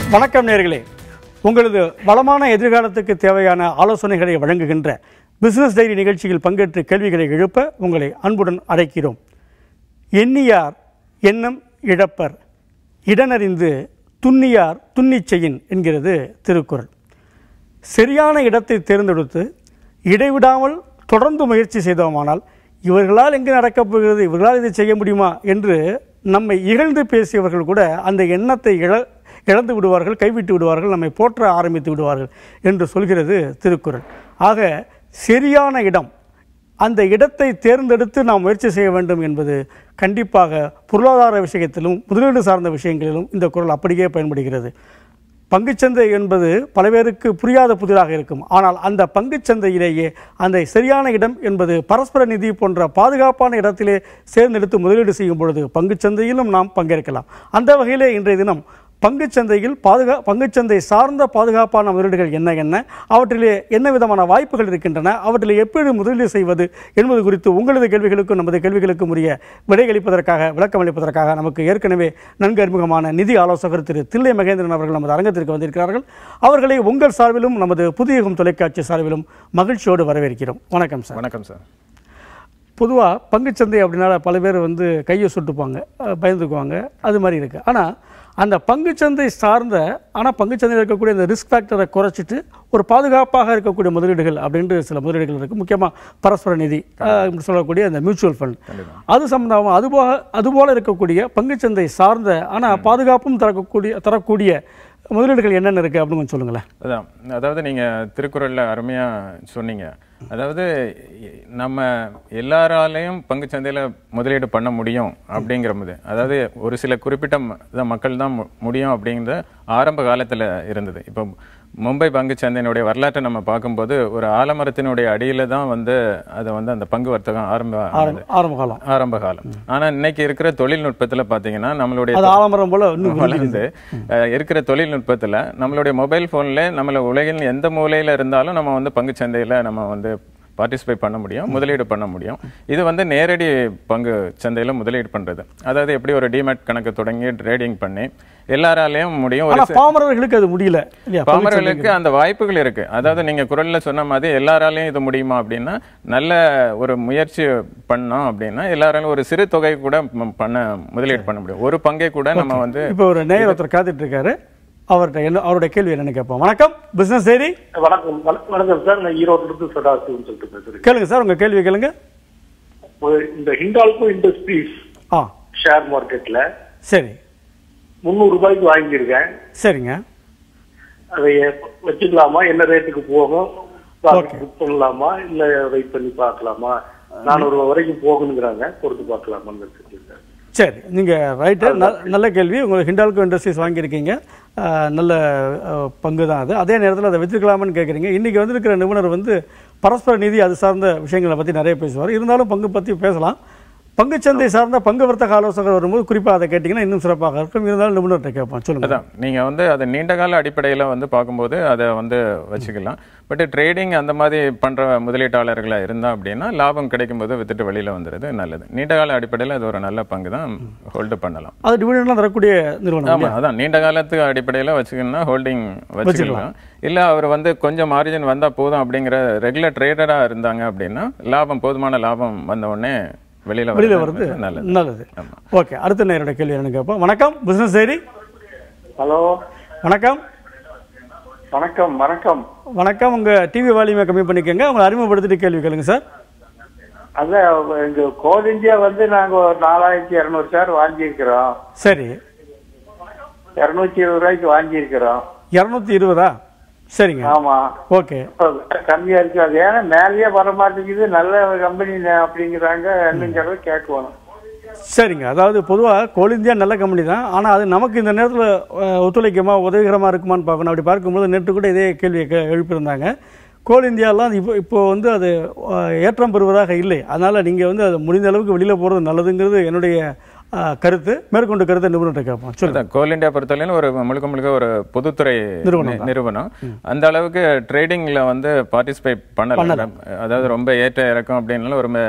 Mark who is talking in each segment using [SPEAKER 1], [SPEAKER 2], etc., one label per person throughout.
[SPEAKER 1] வணக்கம் நேர்களே உங்களது வளமான எதிர்காலத்துக்கு தேவையான ஆலோசனைகளை வழங்குகின்ற பிசினஸ் டைரி நிகழ்ச்சியில் பங்கேற்று கேள்விகளை எழுப்ப உங்களை அன்புடன் அழைக்கிறோம் எண்ணியார் எண்ணம் இழப்பர் இடனறிந்து துன்னியார் துன்னிச்செயின் என்கிறது திருக்குறள் சரியான இடத்தை தேர்ந்தெடுத்து இடைவிடாமல் தொடர்ந்து முயற்சி செய்தோமானால் இவர்களால் எங்கே நடக்கப் போகிறது இவர்களால் இதை செய்ய முடியுமா என்று நம்மை இகழ்ந்து பேசியவர்கள் கூட அந்த எண்ணத்தை இழ இழந்து விடுவார்கள் கைவிட்டு விடுவார்கள் நம்மை போற்ற ஆரம்பித்து விடுவார்கள் என்று சொல்கிறது திருக்குறள் ஆக சரியான இடம் அந்த இடத்தை தேர்ந்தெடுத்து நாம் முயற்சி செய்ய வேண்டும் என்பது கண்டிப்பாக பொருளாதார விஷயத்திலும் முதலீடு சார்ந்த விஷயங்களிலும் இந்த குறள் அப்படியே பயன்படுகிறது பங்குச்சந்தை என்பது பல பேருக்கு புரியாத புதிராக இருக்கும் ஆனால் அந்த பங்குச்சந்தையிலேயே அந்த சரியான இடம் என்பது பரஸ்பர நிதி போன்ற பாதுகாப்பான இடத்திலே சேர்ந்தெடுத்து முதலீடு செய்யும் பொழுது பங்குச்சந்தையிலும் நாம் பங்கேற்கலாம் அந்த வகையிலே இன்றைய தினம் பங்குச்சந்தையில் பாதுகா பங்குச்சந்தை சார்ந்த பாதுகாப்பான முதலீடுகள் என்ன என்ன அவற்றிலே என்ன விதமான வாய்ப்புகள் இருக்கின்றன அவற்றிலே எப்படி முதலீடு செய்வது என்பது குறித்து உங்களது கேள்விகளுக்கும் நமது கேள்விகளுக்கும் உரிய விடையளிப்பதற்காக விளக்கம் அளிப்பதற்காக நமக்கு ஏற்கனவே நன்கு அறிமுகமான நிதி ஆலோசகர் திரு தில்லை மகேந்திரன் அவர்கள் நமது அரங்கத்திற்கு வந்திருக்கிறார்கள் அவர்களை உங்கள் சார்பிலும் நமது புதியகம் தொலைக்காட்சி சார்பிலும் மகிழ்ச்சியோடு வரவேற்கிறோம் வணக்கம் சார்
[SPEAKER 2] வணக்கம் சார்
[SPEAKER 1] பொதுவாக பங்குச்சந்தை அப்படின்னால பல பேர் வந்து கையை சுட்டுப்பாங்க அஹ், பயந்துக்குவாங்க அது மாதிரி இருக்குது ஆனால் அந்த பங்குச்சந்தை சார்ந்த ஆனால் பங்குச்சந்தையில் இருக்கக்கூடிய இந்த ரிஸ்க் ஃபேக்டரை குறைச்சிட்டு ஒரு பாதுகாப்பாக இருக்கக்கூடிய முதலீடுகள் அப்படின்ட்டு சில முதலீடுகள் இருக்குது முக்கியமாக பரஸ்பர நிதி அஹ், இப்படி சொல்லக்கூடிய அந்த மியூச்சுவல் ஃபண்ட் அது சம்பந்தமாக அதுபோக அதுபோல் இருக்கக்கூடிய பங்குச்சந்தை சார்ந்த ஆனால் பாதுகாப்பும் தரக்கூடிய தரக்கூடிய முதலீடுகள் என்னென்ன இருக்குது அப்படின்னு கொஞ்சம் சொல்லுங்களேன்
[SPEAKER 2] அதான் அதாவது நீங்க திருக்குறள்ல அருமையா சொன்னீங்க அதாவது இ- நம்ம எல்லாராலையும் பங்குச்சந்தையில முதலீடு பண்ண முடியும் அப்படிங்கிற போது அதாவது ஒரு சில குறிப்பிட்ட ம- இத மக்கள் தான் மு- முடியும் அப்படிங்கிற ஆரம்ப காலத்துல இருந்தது இப்போ மும்பை பங்குச்சந்தையினுடைய வரலாற்றை நம்ம பார்க்கும்போது ஒரு ஆலமரத்தினுடைய அடியில தான் வந்து அதை வந்து அந்த பங்கு வர்த்தகம் ஆரம்ப ஆனது.
[SPEAKER 1] ஆரம்ப ஆரம்ப காலம்
[SPEAKER 2] ஆரம்ப காலம் ஆனா இன்னைக்கு இருக்கிற தொழில்நுட்பத்துல பாத்தீங்கன்னா நம்மளுடைய
[SPEAKER 1] அது ஆலமரம் போல் இன்னும்
[SPEAKER 2] வளர்ந்து அஹ், இருக்கிற தொழில்நுட்பத்துல நம்மளுடைய மொபைல் போன்ல நம்மள உலகின் எந்த மூலையில இருந்தாலும் நம்ம வந்து பங்குச் சந்தையில நம்ம வந்து பார்ட்டிசிபேட் பண்ண முடியும் முதலீடு பண்ண முடியும் இது வந்து நேரடி பங்கு சந்தையில முதலீடு பண்றது அதாவது எப்படி ஒரு டிமேட் கணக்கு தொடங்கி ட்ரேடிங் பண்ணி எல்லாராலையும் முடியும் ஒரு
[SPEAKER 1] ஆனால் பாமரர்களுக்கு அது முடியல இல்லையா
[SPEAKER 2] பாமரர்களுக்கு அந்த வாய்ப்புகள் இருக்கு அதாவது நீங்க குரல்ல சொன்ன மாதிரி எல்லாராலையும் இது முடியுமா அப்படின்னா நல்ல ஒரு முயற்சி பண்ணோம் அப்படின்னா எல்லாராலும் ஒரு சிறு தொகை கூட ம- பண்ண முதலீடு பண்ண முடியும் ஒரு பங்கை கூட நம்ம வந்து
[SPEAKER 1] இப்போ ஒரு நேயர் ஒருத்தர் காத்துட்டு இருக்காரு அவர்கிட்ட என்ன அவருடைய கேள்வி என்னன்னு கேட்போம் வணக்கம் பிசினஸ் செய்தி
[SPEAKER 3] வணக்கம் வண- வணக்கம் சார் நான் ஈரோட்ல இருந்து சதாசிவம் சொல்லிட்டு பேசுறேன்
[SPEAKER 1] கேளுங்க சார் உங்க கேள்வி கேளுங்க
[SPEAKER 3] ஒரு இந்த ஹிண்டால்கோ இண்டஸ்ட்ரீஸ்
[SPEAKER 1] ஆ
[SPEAKER 3] ஷேர் மார்க்கெட்ல
[SPEAKER 1] சரி
[SPEAKER 3] முந்நூறு ரூபாய்க்கு வாங்கியிருக்கேன்
[SPEAKER 1] சரிங்க
[SPEAKER 3] அதை வச்சுக்கலாமா என்ன ரேட்டுக்கு போகும்
[SPEAKER 1] Okay.
[SPEAKER 3] புக் பண்ணலாமா இல்ல வெயிட் பண்ணி பார்க்கலாமா நானூறு ரூபாய் வரைக்கும் போகணுங்கிறாங்க பொறுத்து பார்க்கலாமான்னு வச்சிருக்கேன்
[SPEAKER 1] சரி நீங்கள் ரைட்டு நல்ல கேள்வி உங்களுக்கு ஹிண்டால்கோ இண்டஸ்ட்ரீஸ் வாங்கியிருக்கீங்க ஆ, நல்ல ஆ, பங்கு தான் அது அதே நேரத்தில் அதை வச்சுக்கலாமான்னு கேட்குறீங்க இன்றைக்கி வந்திருக்கிற நிபுணர் வந்து பரஸ்பர நிதி அது சார்ந்த விஷயங்களை பற்றி நிறைய பேசுவார் இருந்தாலும் பங்கு பற்றி பேசலாம் பங்குச்சந்தை சார்ந்த பங்கு வர்த்தக ஆலோசகர் வரும்போது குறிப்பாக அதை கேட்டிங்கன்னா இன்னும் சிறப்பாக இருக்கும் இருந்தாலும் நிபுணர்கிட்ட கேட்போம் சொல்லுங்கள்
[SPEAKER 2] அதான் நீங்க வந்து அதை நீண்ட கால அடிப்படையில வந்து பார்க்கும்போது அதை வந்து வச்சுக்கலாம் பட் ட்ரேடிங் அந்த மாதிரி பண்ற முதலீட்டாளர்களா இருந்தா அப்படின்னா லாபம் கிடைக்கும் போது வித்துட்டு வெளியில வந்துடுறது நல்லது நீண்ட கால அடிப்படையில அது ஒரு நல்ல பங்கு தான் ஹோல்டு பண்ணலாம்
[SPEAKER 1] அது டிவிடெண்ட்லாம் தரக்கூடிய நிறுவனம்
[SPEAKER 2] ஆமா அதான் நீண்ட காலத்துக்கு அடிப்படையில வச்சுக்கணும்னா ஹோல்டிங் வச்சுக்கலாம் இல்ல அவர் வந்து கொஞ்சம் மார்ஜின் வந்தா போதும் அப்படிங்கிற ரெகுலர் ட்ரேடரா இருந்தாங்க அப்படின்னா லாபம் போதுமான லாபம் வந்த உடனே வெளியில
[SPEAKER 1] வெளியில்
[SPEAKER 2] வர்றது
[SPEAKER 1] வருது
[SPEAKER 2] நல்லது
[SPEAKER 1] நல்லது ஓகே அடுத்த நேரோட கேள்வி என்னன்னு கேட்போம் வணக்கம் பிசினஸ் செய்தி
[SPEAKER 3] ஹலோ
[SPEAKER 1] வணக்கம்
[SPEAKER 3] வணக்கம் வணக்கம்
[SPEAKER 1] வணக்கம் உங்க டிவி வால்யூமை கம்மி பண்ணிக்கோங்க உங்களை அறிமுகப்படுத்திட்டு கேள்வி கேளுங்க சார்
[SPEAKER 3] அதான் எங்க கோல் இந்தியா வந்து நாங்க ஒரு நாலாயிரத்தி இருநூறு ஷேர் வாங்கியிருக்கிறோம்
[SPEAKER 1] சரி
[SPEAKER 3] இருநூத்தி இருபது ரூபாய்க்கு வாங்கியிருக்கிறோம்
[SPEAKER 1] இரநூத்தி இருபதா சரிங்க
[SPEAKER 3] ஆமா
[SPEAKER 1] ஓகே
[SPEAKER 3] இப்ப கம்மியா இருக்கு அது ஏன்னா மேலேயே வர மாட்டேங்குது நல்ல கம்பெனி அப்படிங்கிறாங்க என்னங்கிறத கேட்கணும்
[SPEAKER 1] சரிங்க அதாவது பொதுவாக கோல் இந்தியா நல்ல கம்பெனி தான் ஆனால் அது நமக்கு இந்த நேரத்தில் ஒத்துழைக்குமா உதவிகரமாக இருக்குமான்னு பார்க்கணும் அப்படி பார்க்கும்போது நேற்று கூட இதே கேள்வியை கே எழுப்பியிருந்தாங்க கோல் இந்தியாலாம் இப்போ இப்போ வந்து அது அஹ், ஏற்றம் பெறுவதாக இல்லை அதனால் நீங்கள் வந்து அது முடிந்த அளவுக்கு வெளியில் போகிறது நல்லதுங்கிறது என்னுடைய அஹ், கருத்து மேற்கொண்டு கருத்தை நிபுணர்கிட்ட கேட்போம் சொல்லுங்கள்
[SPEAKER 2] அதான் கோல் இந்தியா பொறுத்தவரையிலும் ஒரு முழுக்க முழுக்க ஒரு பொதுத்துறை
[SPEAKER 1] நிறுவனம்
[SPEAKER 2] நி- நிறுவனம் அந்த அளவுக்கு ட்ரேடிங்ல வந்து பார்ட்டிசிபேட் பண்ணல அதாவது ரொம்ப ஏற்ற இறக்கம் அப்படின்னால ஒரு ம-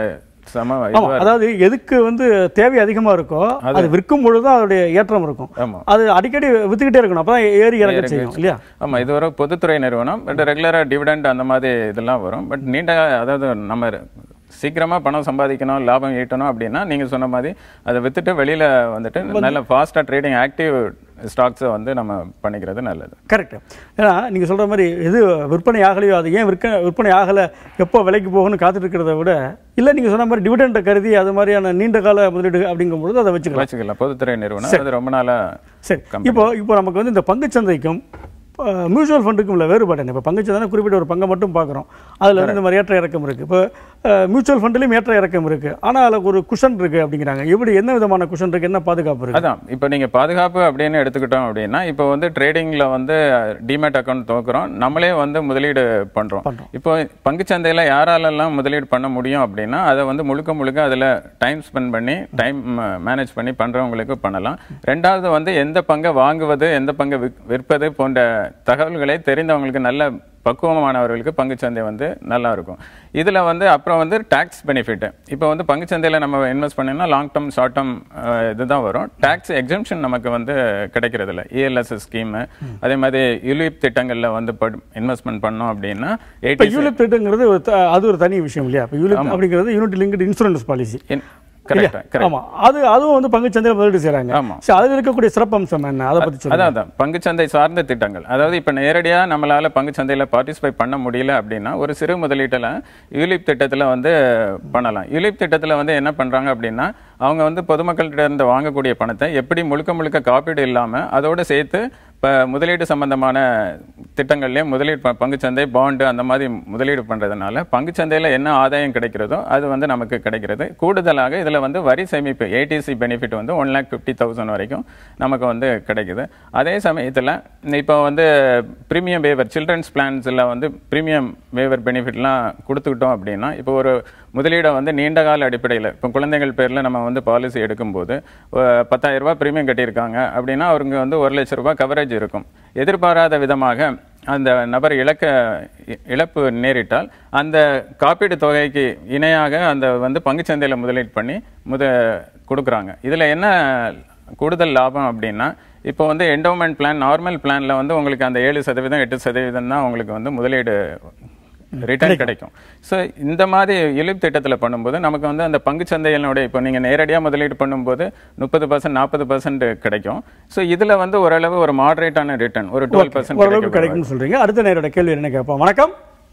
[SPEAKER 2] சம
[SPEAKER 1] ஆமா
[SPEAKER 2] இதுவா
[SPEAKER 1] அதாவது எதுக்கு வந்து தேவை அதிகமா இருக்கோ அது விற்கும் பொழுது தான் அதோடைய ஏற்றம் இருக்கும்
[SPEAKER 2] ஆமா.
[SPEAKER 1] அது அடிக்கடி வித்துக்கிட்டே இருக்கணும் அப்பதான் ஏறி இறங்க செய்யும் இல்லையா
[SPEAKER 2] ஆமா இது ஒரு பொதுத்துறை நிறுவனம் பட் ரெகுலரா டிவிடெண்ட் அந்த மாதிரி இதெல்லாம் வரும் பட் நீண்ட அதாவது நம்ம சீக்கிரமா பணம் சம்பாதிக்கணும் லாபம் ஈட்டணும் அப்படின்னா நீங்க சொன்ன மாதிரி அதை வித்துட்டு வெளியில வந்துட்டு நல்ல ஃபாஸ்டா ட்ரேடிங் ஆக்டிவ் ஸ்டாக்ஸை வந்து நம்ம பண்ணிக்கிறது நல்லது
[SPEAKER 1] கரெக்ட் ஏன்னா நீங்க சொல்ற மாதிரி எது விற்பனை ஆகலையோ அது ஏன் விற்க விற்பனை ஆகலை எப்போ விலைக்கு போகணும்னு காத்துட்டு இருக்கிறத விட இல்லை நீங்க சொன்ன மாதிரி டிவிடெண்டை கருதி அது மாதிரியான நீண்ட கால முதலீடு அப்படிங்கும் பொழுது அதை வச்சுக்கலாம்
[SPEAKER 2] வச்சுக்கலாம் பொதுத்துறை நிறுவனம் அது ரொம்ப நாளா
[SPEAKER 1] சரி இப்போ இப்போ நமக்கு வந்து இந்த பங்குச்சந்தைக்கும் மியூச்சுவல் ஃபண்டுக்கும் உள்ள வேறுபாடு என்ன இப்போ பங்குச்சந்தை குறிப்பிட்ட ஒரு பங்கை மட்டும் பார்க்குறோம் அதில் வந்து இந்த மாதிரி ஏற்ற இறக்கம் இருக்குது இப்போ மியூச்சுவல் ஃபண்ட்லேயும் ஏற்ற இறக்கம் இருக்குது ஆனால் அதில் ஒரு குஷன் இருக்குது அப்படிங்கிறாங்க எப்படி என்ன விதமான குஷன் இருக்குது என்ன பாதுகாப்பு இருக்குது
[SPEAKER 2] அதான் இப்போ நீங்க பாதுகாப்பு அப்படின்னு எடுத்துக்கிட்டோம் அப்படின்னா இப்போ வந்து ட்ரேடிங்ல வந்து டிமேட் அக்கௌண்ட் துவக்குறோம் நம்மளே வந்து முதலீடு பண்றோம் இப்போ பங்குச்சந்தையில யாராலெல்லாம் முதலீடு பண்ண முடியும் அப்படின்னா அதை வந்து முழுக்க முழுக்க அதுல டைம் ஸ்பெண்ட் பண்ணி டைம் மேனேஜ் பண்ணி பண்றவங்களுக்கு பண்ணலாம் ரெண்டாவது வந்து எந்த பங்கை வாங்குவது எந்த பங்கை விற்- விற்பது போன்ற தகவல்களை தெரிந்தவங்களுக்கு நல்ல பக்குவமானவர்களுக்கு பங்குச்சந்தை வந்து நல்லா இருக்கும் இதுல வந்து அப்புறம் வந்து டாக்ஸ் பெனிஃபிட் இப்போ வந்து பங்குச்சந்தையில நம்ம இன்வெஸ்ட் பண்ணோம்னா லாங் டேர்ம் ஷார்ட் டேர்ம் இதுதான் வரும் டாக்ஸ் எக்ஸம்ஷன் நமக்கு வந்து கிடைக்கிறது இல்லை இஎல்எஸ் ஸ்கீம் அதே மாதிரி யுலிப் திட்டங்கள்ல வந்து இன்வெஸ்ட்மெண்ட் பண்ணோம் அப்படின்னா
[SPEAKER 1] இப்போ
[SPEAKER 2] எயிட்டி
[SPEAKER 1] யூலிப் திட்டங்கிறது ஒரு த- அது ஒரு தனி விஷயம் இல்லையா இப்போ யூலிப் அப்படிங்கிறது unit linked insurance policy
[SPEAKER 2] correct correct
[SPEAKER 1] ஆமா அது அதுவும் வந்து பங்குச்சந்தையில் முதலீடு செய்கிறாங்க
[SPEAKER 2] ஆமா.
[SPEAKER 1] சரி அதில் இருக்கக்கூடிய சிறப்பம்சம் என்ன அதை பற்றி சொல்லுங்க
[SPEAKER 2] அதான் அதான் பங்குச்சந்தை சார்ந்த திட்டங்கள் அதாவது இப்ப நேரடியா நம்மளால பங்குச்சந்தையில பார்ட்டிசிபேட் பண்ண முடியல அப்படின்னா ஒரு சிறு முதலீட்டுல யூலிப் திட்டத்துல வந்து பண்ணலாம் யூலிப் திட்டத்துல வந்து என்ன பண்றாங்க அப்படின்னா அவங்க வந்து பொதுமக்கள்கிட்ட இருந்து வாங்கக்கூடிய பணத்தை எப்படி முழுக்க முழுக்க காப்பீடு இல்லாம அதோட சேர்த்து இப்ப முதலீடு சம்பந்தமான திட்டங்கள்லயும் முதலீடு ப- பங்குச்சந்தை பாண்டு அந்த மாதிரி முதலீடு பண்றதுனால பங்குச்சந்தையில என்ன ஆதாயம் கிடைக்கிறதோ அது வந்து நமக்கு கிடைக்கிறது கூடுதலாக இதுல வந்து வரி சேமிப்பு ஏடிசி பெனிஃபிட் வந்து ஒன் லேக் ஃபிஃப்டி தௌசண்ட் வரைக்கும் நமக்கு வந்து கிடைக்குது அதே சமயத்துல இப்போ வந்து ப்ரீமியம் வேவர் சில்ட்ரன்ஸ் பிளான்ஸ்ல வந்து ப்ரீமியம் வேவர் பெனிஃபிட்லாம் கொடுத்துக்கிட்டோம் அப்படின்னா இப்போ ஒரு முதலீடை வந்து நீண்ட கால அடிப்படையில் இப்போ குழந்தைகள் பேர்ல நம்ம வந்து பாலிசி எடுக்கும்போது அஹ், பத்தாயிரம் ரூபாய் ப்ரீமியம் கட்டியிருக்காங்க அப்படின்னா அவருக்கு வந்து ஒரு லட்ச ரூபாய் கவரேஜ் இருக்கும் எதிர்பாராத விதமாக அந்த நபர் இழக்க இ- இழப்பு நேரிட்டால் அந்த காப்பீடு தொகைக்கு இணையாக அந்த வந்து பங்குச்சந்தையில முதலீடு பண்ணி முத கொடுக்குறாங்க இதுல என்ன கூடுதல் லாபம் அப்படின்னா இப்போ வந்து என்டோமெண்ட் பிளான் நார்மல் பிளான்ல வந்து உங்களுக்கு அந்த ஏழு சதவீதம் எட்டு சதவீதம் தான் உங்களுக்கு வந்து முதலீடு ரிட்டர்ன் கிடைக்கும் ஸோ இந்த மாதிரி இழிப்பு திட்டத்துல பண்ணும்போது நமக்கு வந்து அந்த பங்குச்சந்தையினுடைய இப்போ நீங்க நேரடியா முதலீடு பண்ணும்போது முப்பது பர்சன்ட் நாற்பது பர்சன்ட் கிடைக்கும் ஸோ இதுல வந்து ஓரளவு ஒரு மாடரேட்டான ரிட்டர்ன் ஒரு டுவெல் பர்சன்ட்
[SPEAKER 1] ஓரளவுக்கு கிடைக்கும்னு சொல்றீங்க அடுத்த நேரோட கேள்வி என்ன கேட்போம் வணக்கம்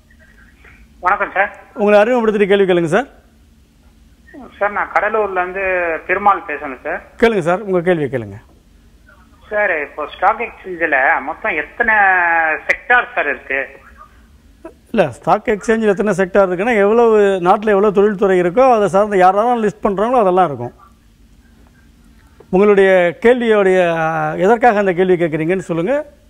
[SPEAKER 4] வணக்கம் சார்
[SPEAKER 1] உங்களை அறிமுகப்படுத்திட்டு கேள்வி கேளுங்க சார்
[SPEAKER 4] சார் நான் கடலூர்ல இருந்து பெருமாள் பேசுறேன் சார்
[SPEAKER 1] கேளுங்க சார் உங்க கேள்வி கேளுங்க
[SPEAKER 4] சார் இப்போ ஸ்டாக் எக்ஸ்சேஞ்சில் மொத்தம் எத்தனை செக்டார் சார் இருக்கு
[SPEAKER 1] இல்ல ஸ்டாக் எக்ஸ்சேஞ்சில் எத்தனை செக்டார் இருக்குன்னா எவ்வளவு நாட்டில் எவ்வளவு தொழில்துறை இருக்கோ அதை சார்ந்த யாரெல்லாம் லிஸ்ட் பண்றாங்களோ அதெல்லாம் இருக்கும் உங்களுடைய கேள்வியோடைய அஹ், எதற்காக அந்த கேள்வி கேட்குறீங்கன்னு சொல்லுங்க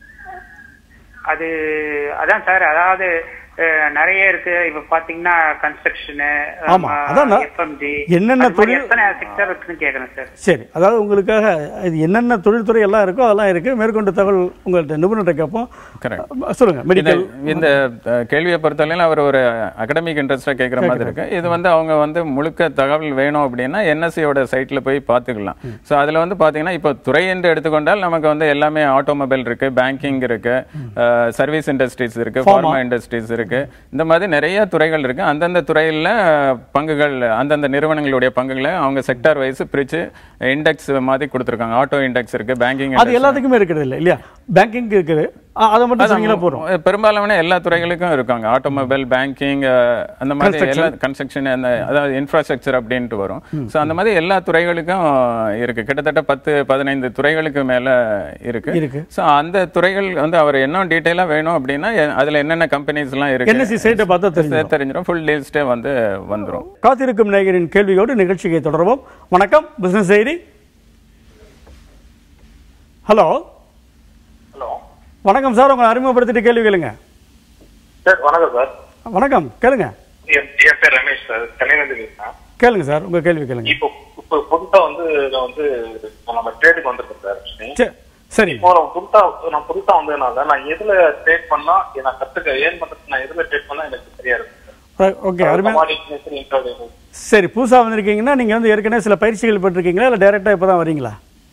[SPEAKER 4] அது அதான் சார் அதாவது அஹ், நிறைய இருக்கு இப்ப பாத்தீங்கன்னா கன்ஸ்ட்ரக்ஷனு
[SPEAKER 1] ஆமா, அதான் நான்
[SPEAKER 4] எஃப்எம்ஜி
[SPEAKER 1] என்னென்ன தொழில்
[SPEAKER 4] எத்தனை செக்டார் இருக்குன்னு கேக்குறேன் சார்
[SPEAKER 1] சரி அதாவது உங்களுக்காக இது என்னென்ன தொழில்துறை எல்லாம் இருக்கோ அதெல்லாம் இருக்கு மேற்கொண்டு தகவல் உங்கள்கிட்ட நிபுணர்கிட்ட கேட்போம்
[SPEAKER 2] Correct.
[SPEAKER 1] அஹ், சொல்லுங்க மெடிக்கல்
[SPEAKER 2] இந்த அஹ், கேள்வியை பொறுத்தவரையிலும் அவர் ஒரு அகடமிக் இன்ட்ரெஸ்டா கேட்குற மாதிரி இருக்கு இது வந்து அவங்க வந்து முழுக்க தகவல் வேணும் அப்படின்னா என்எஸ்சியோட சைட்ல போய் பார்த்துக்கலாம் ஸோ அதுல வந்து பாத்தீங்கன்னா இப்போ துறை என்று எடுத்துக்கொண்டால் நமக்கு வந்து எல்லாமே ஆட்டோமொபைல் இருக்கு பேங்கிங் இருக்கு சர்வீஸ் இண்டஸ்ட்ரீஸ் இருக்கு ஃபார்மா இண்டஸ்ட்ரீஸ் இருக்கு இந்த மாதிரி நிறைய துறைகள் இருக்கு அந்தந்த துறையில பங்குகள் அந்தந்த நிறுவனங்களுடைய பங்குகளை அவங்க செக்டார் வைஸ் பிரிச்சு இண்டெக்ஸ் மாதிரி கொடுத்துருக்காங்க ஆட்டோ இண்டெக்ஸ் இருக்கு பேங்கிங்
[SPEAKER 1] அது எல்லாத்துக்குமே இருக்கிறது இல்லை இல்லையா பேங்கிங் இருக்குது அ- அதை மட்டும் சொன்னீங்கன்னா போறோம்
[SPEAKER 2] பெரும்பாலான எல்லா துறைகளுக்கும் இருக்காங்க ஆட்டோமொபைல் பேங்கிங் அந்த மாதிரி எல்லா கன்ஸ்ட்ரக்ஷன் அந்த அதாவது இன்ஃப்ராஸ்ட்ரக்சர் அப்படின்ட்டு வரும் ஸோ அந்த மாதிரி எல்லா துறைகளுக்கும் இருக்கு கிட்டத்தட்ட பத்து பதினைந்து துறைகளுக்கு மேல இருக்கு
[SPEAKER 1] இருக்கு.
[SPEAKER 2] ஸோ அந்த துறைகள் வந்து அவர் என்ன டீட்டெயிலாக வேணும் அப்படின்னா எ- அதுல என்னென்ன கம்பெனிஸ் எல்லாம் இருக்கு
[SPEAKER 1] என்எஸ்சி சைட்டை பார்த்தா தெரியும்
[SPEAKER 2] தெரிஞ்சிடும் ஃபுல் லிஸ்டே வந்து வந்துரும்
[SPEAKER 1] காத்திருக்கும் நேயரின் கேள்வியோடு நிகழ்ச்சியை தொடர்வோம் வணக்கம் பிசினஸ் செய்தி ஹலோ
[SPEAKER 5] ஹலோ
[SPEAKER 1] வணக்கம் சார் உங்களை அறிமுகப்படுத்திட்டு கேள்வி கேளுங்க
[SPEAKER 5] சார் வணக்கம் சார்
[SPEAKER 1] வணக்கம் கேளுங்க
[SPEAKER 5] என் என் பேர் ரமேஷ் சார் சென்னையிலேருந்து பேசுறேன்
[SPEAKER 1] கேளுங்க சார் உங்க கேள்வி கேளுங்க
[SPEAKER 5] இப்போ இப்போ புதுசா வந்து நான் வந்து இப்போ நம்ம ட்ரேடுக்கு வந்திருக்கேன் சார் actually.
[SPEAKER 1] சரி, சரி
[SPEAKER 5] இப்போ நான் புதுசா நான் புதுசா வந்ததுனால நான் எதுல ட்ரேட் பண்ணா நான் கத்துக்க ஏன் பண்றது நான் எதுல ட்ரேட் பண்ணா எனக்கு சரியா இருக்கும்
[SPEAKER 1] ஓகே அருமை
[SPEAKER 5] commodity, intraday.
[SPEAKER 1] சரி புதுசாக வந்திருக்கீங்கன்னா நீங்கள் வந்து ஏற்கனவே சில பயிற்சிகள் பெற்றிருக்கீங்களா இல்லை டைரெக்டாக இப்போ தான் வரீங்களா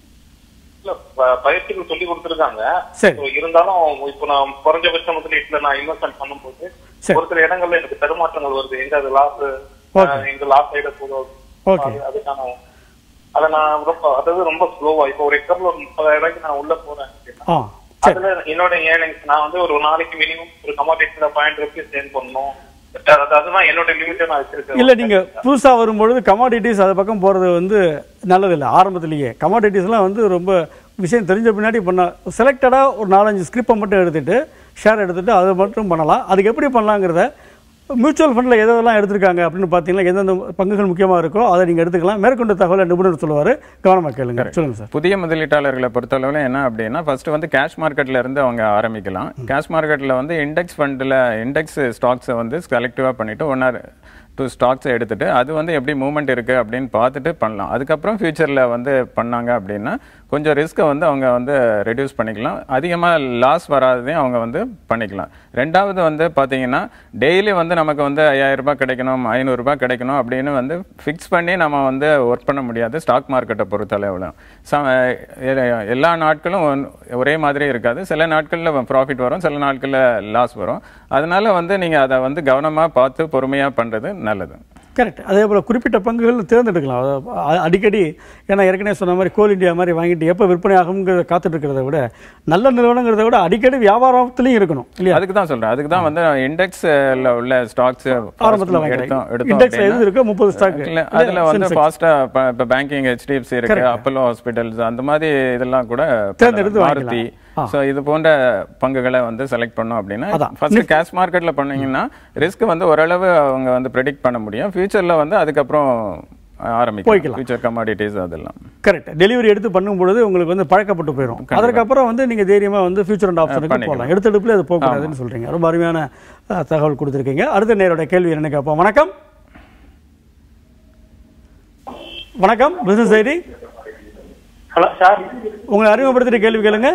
[SPEAKER 5] இல்ல ப- பயிற்சிகள் சொல்லி கொடுத்துருக்காங்க
[SPEAKER 1] சரி.
[SPEAKER 5] So, இருந்தாலும் இப்போ நான் குறைஞ்சபட்ச முதலீட்டுல நான் இன்வெஸ்ட்மெண்ட் பண்ணும்போது
[SPEAKER 1] சரி.
[SPEAKER 5] ஒரு சில இடங்கள்ல எனக்கு தடுமாற்றங்கள் வருது எங்க அது லாஸ்
[SPEAKER 1] Okay.
[SPEAKER 5] எங்க லாஸ் ஆயிட போதும்
[SPEAKER 1] Okay.
[SPEAKER 5] அது- அதுக்கான அதை நான் ரொம்ப அதாவது ரொம்ப ஸ்லோவா இப்போ ஒரு எக்கர்ல ஒரு முப்பதாயிரம் ரூபாய்க்கு நான் உள்ள போறேன் அப்படின்னா,
[SPEAKER 1] ஆ சரி
[SPEAKER 5] அதுல என்னோட ஏர்னிங்ஸ் நான் வந்து ஒரு நாளைக்கு மினிமம் ஒரு கமாடிட்டில பாயிண்ட் ருபீஸ் சேவ் பண்ணணும் அது- அதுதான் என்னோட லிமிட்டை நான் வச்சிருக்கேன்
[SPEAKER 1] இல்லை நீங்கள் புதுசாக வரும்பொழுது கமாடிட்டிஸ் அது பக்கம் போகிறது வந்து நல்லதில்லை ஆரம்பத்திலேயே கமாடிட்டிஸ்லாம் வந்து ரொம்ப விஷயம் தெரிஞ்ச பின்னாடி பண்ண செலக்டடாக ஒரு நாலஞ்சு ஸ்கிரிப்பை மட்டும் எடுத்துட்டு ஷேர் எடுத்துட்டு அதை மட்டும் பண்ணலாம் அதுக்கு எப்படி பண்ணலாங்கிறத மியூச்சுவல் ஃபண்டில் எதெல்லாம் எடுத்திருக்காங்க அப்படின்னு பார்த்தீங்கன்னா எந்தெந்த பங்குகள் முக்கியமாக இருக்கோ அதை நீங்கள் எடுத்துக்கலாம் மேற்கொண்ட தகவலை நிபுணர் சொல்லுவார் கவனமாக கேளுங்க சொல்லுங்கள் சார்
[SPEAKER 2] புதிய முதலீட்டாளர்களை பொறுத்தளவில் என்ன அப்படின்னா ஃபர்ஸ்ட் வந்து கேஷ் மார்க்கெட்ல இருந்து அவங்க ஆரம்பிக்கலாம் கேஷ் மார்க்கெட்ல வந்து இண்டெக்ஸ் ஃபண்டில் இண்டெக்ஸ் ஸ்டாக்ஸை வந்து செலக்டிவாக பண்ணிட்டு ஒன் ஆர் டூ ஸ்டாக்ஸை எடுத்துட்டு அது வந்து எப்படி மூவ்மெண்ட் இருக்கு அப்படின்னு பார்த்துட்டு பண்ணலாம் அதுக்கப்புறம் ஃபியூச்சரில் வந்து பண்ணாங்க அப்படின்னா கொஞ்சம் ரிஸ்க்கை வந்து அவங்க வந்து ரெடியூஸ் பண்ணிக்கலாம் அதிகமாக லாஸ் வராததையும் அவங்க வந்து பண்ணிக்கலாம் ரெண்டாவது வந்து பார்த்தீங்கன்னா டெய்லி வந்து நமக்கு வந்து ஐயாயிரம் ரூபாய் கிடைக்கணும் ஐநூறுரூபா கிடைக்கணும் அப்படின்னு வந்து ஃபிக்ஸ் பண்ணி நம்ம வந்து ஒர்க் பண்ண முடியாது ஸ்டாக் மார்க்கெட்டை பொறுத்தளவில் ச எ- எல்லா நாட்களும் ஒன்- ஒரே மாதிரி இருக்காது சில நாட்களில் ப்ராஃபிட் வரும் சில நாட்களில் லாஸ் வரும் அதனால வந்து நீங்கள் அதை வந்து கவனமாக பார்த்து பொறுமையாக பண்ணுறது நல்லது
[SPEAKER 1] கரெக்ட் அதே போல் குறிப்பிட்ட பங்குகள் தேர்ந்தெடுக்கலாம் அத- அ- அடிக்கடி ஏன்னா ஏற்கனவே சொன்ன மாதிரி கோல் இந்தியா மாதிரி வாங்கிட்டு எப்போ விற்பனை ஆகுங்கிறத காத்துட்டு இருக்கிறத விட நல்ல நிறுவனங்கிறத விட அடிக்கடி வியாபாரத்துலையும் இருக்கணும் இல்லையா
[SPEAKER 2] அதுக்கு தான் சொல்கிறேன் அதுக்கு தான் வந்து இண்டெக்ஸில் உள்ள ஸ்டாக்ஸ்
[SPEAKER 1] ஆரம்பத்தில் வாங்கிக்கலாம்
[SPEAKER 2] எடுத்தோம் எடுத்தோம்
[SPEAKER 1] இண்டெக்ஸ்
[SPEAKER 2] அப்படின்னா-
[SPEAKER 1] எது இருக்கோ முப்பது ஸ்டாக்
[SPEAKER 2] இல்ல அதுல வந்து ஃபாஸ்டா இப்ப பேங்கிங் ஹெச்டிஎஃப்சி இருக்கு அப்போலோ ஹாஸ்பிட்டல்ஸ் அந்த மாதிரி இதெல்லாம் கூட
[SPEAKER 1] தேர்ந்தெடுத்து
[SPEAKER 2] பண்ணலாம். மாருதி சோ இது போன்ற பங்குகளை வந்து செலக்ட் பண்ணோம் அப்படின்னா
[SPEAKER 1] அதான்.
[SPEAKER 2] ஃபர்ஸ்ட் கேஷ் மார்க்கெட்ல பண்ணீங்கன்னா ரிஸ்க் வந்து ஓரளவு அவங்க வந்து ப்ரெடிக்ட் பண்ண முடியும் ஃபியூச்சர்ல வந்து அதுக்கப்புறம் ஆரம்பிக்கும்
[SPEAKER 1] போய்க்கலாம்.
[SPEAKER 2] ஃபியூச்சர் கமாடிட்டிஸ் அதெல்லாம்
[SPEAKER 1] கரெக்ட் டெலிவரி எடுத்து பண்ணும் பொழுது உங்களுக்கு வந்து பழக்கப்பட்டு போயிடும் அதற்கப்புறம் வந்து நீங்க தைரியமா வந்து ஃபியூச்சர் அண்ட் ஆப்ஷனுக்கு
[SPEAKER 2] பண்ணிக்கலாம்.
[SPEAKER 1] போகலாம் எடுத்தெடுப்புல அது போகக்கூடாதுன்னு சொல்றீங்க ரொம்ப அருமையான அஹ், தகவல் கொடுத்துருக்கீங்க அடுத்த நேரோட கேள்வி என்ன கேட்போம் வணக்கம் வணக்கம் பிசினஸ் ஐடி
[SPEAKER 3] ஹலோ சார்
[SPEAKER 1] உங்களை அறிமுகப்படுத்திட்டு கேள்வி கேளுங்க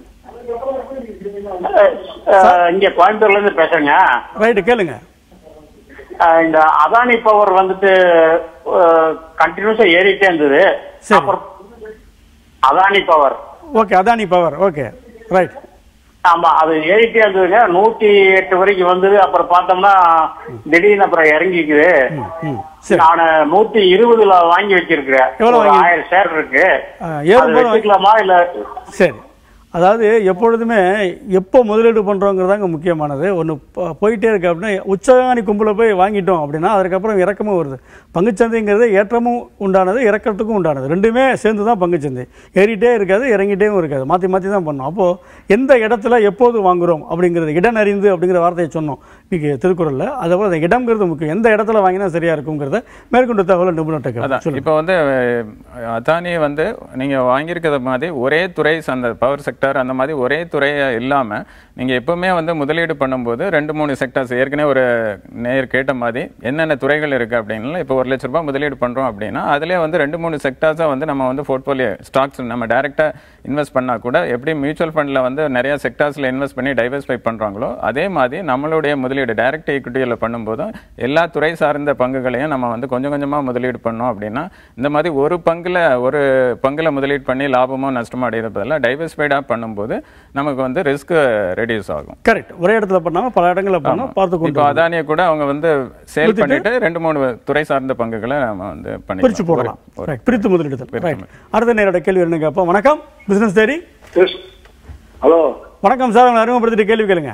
[SPEAKER 3] இங்க கோயம்புத்தூர்ல இருந்து பேசுறேங்க
[SPEAKER 1] ரைட்டு கேளுங்க
[SPEAKER 3] அஹ் இந்த அதானி பவர் வந்துட்டு கண்டினியூஸா ஏறிட்டே இருந்தது
[SPEAKER 1] சரி.
[SPEAKER 3] அப்புறம் Adani power
[SPEAKER 1] okay Adani power okay right
[SPEAKER 3] ஆமா அது ஏறிட்டே இருந்ததுங்க நூத்தி எட்டு வரைக்கும் வந்தது அப்புறம் பார்த்தோம்னா திடீர்னு அப்புறம் இறங்கிக்குது
[SPEAKER 1] ம் சரி
[SPEAKER 3] நான் நூத்தி இருபதுல வாங்கி வச்சிருக்கிறேன்
[SPEAKER 1] எவ்வளவு
[SPEAKER 3] ஒரு
[SPEAKER 1] வாங்கி-
[SPEAKER 3] ஆயிரம் ஷேர் இருக்கு
[SPEAKER 1] ஆ,
[SPEAKER 3] அது
[SPEAKER 1] ஏறும்போது வாங்கி-
[SPEAKER 3] வச்சுக்கலாமா இல்ல
[SPEAKER 1] சரி அதாவது எப்பொழுதுமே எப்போ முதலீடு பண்ணுறோங்கிறதாங்க முக்கியமானது ஒன்று போயிட்டே இருக்கு அப்படின்னா உச்சகாணி கும்பல போய் வாங்கிட்டோம் அப்படின்னா அதுக்கப்புறம் இறக்கமும் வருது பங்குச்சந்தைங்கிறது ஏற்றமும் உண்டானது இறக்கத்துக்கும் உண்டானது ரெண்டுமே சேர்ந்து தான் பங்குச்சந்தை ஏறிட்டே இருக்காது இறங்கிட்டேவும் இருக்காது மாற்றி மாற்றி தான் பண்ணோம் அப்போது எந்த இடத்துல எப்போது வாங்குறோம் அப்படிங்கிறது இடம் அறிந்து அப்படிங்கிற வார்த்தையை சொன்னோம் இன்னைக்கு திருக்குறளில் அதே போல் அந்த இடம்ங்கிறது முக்கியம் எந்த இடத்துல வாங்கினா சரியாக இருக்குங்கிறத மேற்கொண்டு தகவலை நிபுணர்கிட்ட
[SPEAKER 2] அதான்
[SPEAKER 1] சொல்லுங்கள்
[SPEAKER 2] இப்போ வந்து அஹ், அதானி வந்து நீங்க வாங்கியிருக்கிறது மாதிரி ஒரே துறை அந்த பவர் செக்டர் அந்த மாதிரி ஒரே துறையை இல்லாம நீங்க எப்பவுமே வந்து முதலீடு பண்ணும்போது ரெண்டு மூணு செக்டர்ஸ் ஏற்கனவே ஒரு நேர் கேட்ட மாதிரி என்னென்ன துறைகள் இருக்கு அப்படின்னா இப்போ ஒரு லட்ச ரூபாய் முதலீடு பண்றோம் அப்படின்னா அதுலயே வந்து ரெண்டு மூணு செக்டர்ஸா வந்து நம்ம வந்து போர்ட்போலியோ ஸ்டாக்ஸ் நம்ம டைரக்டா இன்வெஸ்ட் பண்ணா கூட எப்படி மியூச்சுவல் ஃபண்ட்ல வந்து நிறைய செக்டார்ஸ்ல இன்வெஸ்ட் பண்ணி டைவர்ஸ்ஃபை பண்றாங்களோ அதே மாதிரி நம்மளுடைய முதலீடு டைரக்ட் ஈக்விட்டியில் பண்ணும்போதும் எல்லா துறை சார்ந்த பங்குகளையும் நம்ம வந்து கொஞ்சம் கொஞ்சமா முதலீடு பண்ணோம் அப்படின்னா இந்த மாதிரி ஒரு பங்குல ஒரு பங்குல முதலீடு பண்ணி லாபமோ நஷ்டமோ அடையிறது பதிலாக டைவர்ஸ்ஃபைடாக பண்ணும்போது நமக்கு வந்து ரிஸ்க் ரெடியூஸ் ஆகும்
[SPEAKER 1] கரெக்ட் ஒரே இடத்துல பண்ணாமல் பல இடங்களில் பண்ணோம் பார்த்து கொண்டு
[SPEAKER 2] இப்போ அதானியை கூட அவங்க வந்து சேல் பண்ணிட்டு ரெண்டு மூணு துறை சார்ந்த பங்குகளை நம்ம வந்து
[SPEAKER 1] பிரிச்சு
[SPEAKER 2] பண்ணிக்கலாம்
[SPEAKER 1] போடலாம்
[SPEAKER 2] ஒரு- ஒரு-
[SPEAKER 1] Right. பிரித்து முதலிடுதல் ரைட் அடுத்த நேரோட கேள்வி என்ன கேட்போம் வணக்கம் பிசினஸ் தேடி
[SPEAKER 6] ஹலோ
[SPEAKER 1] வணக்கம் சார் உங்களை அறிமுகப்படுத்திட்டு கேள்வி கேளுங்க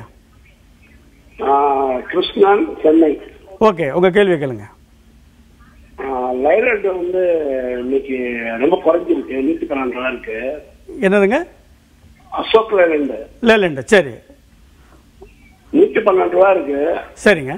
[SPEAKER 6] கிருஷ்ணன் சென்னை
[SPEAKER 1] ஓகே உங்க கேள்வி கேளுங்க
[SPEAKER 6] லைலண்ட் வந்து இன்னைக்கு ரொம்ப குறைஞ்சிருக்கு நூத்தி பன்னெண்டு ரூபா இருக்கு
[SPEAKER 1] என்னதுங்க
[SPEAKER 6] அசோக் லைலண்ட்
[SPEAKER 1] லேலண்ட் சரி
[SPEAKER 6] நூத்தி பன்னெண்டு ரூபா இருக்கு
[SPEAKER 1] சரிங்க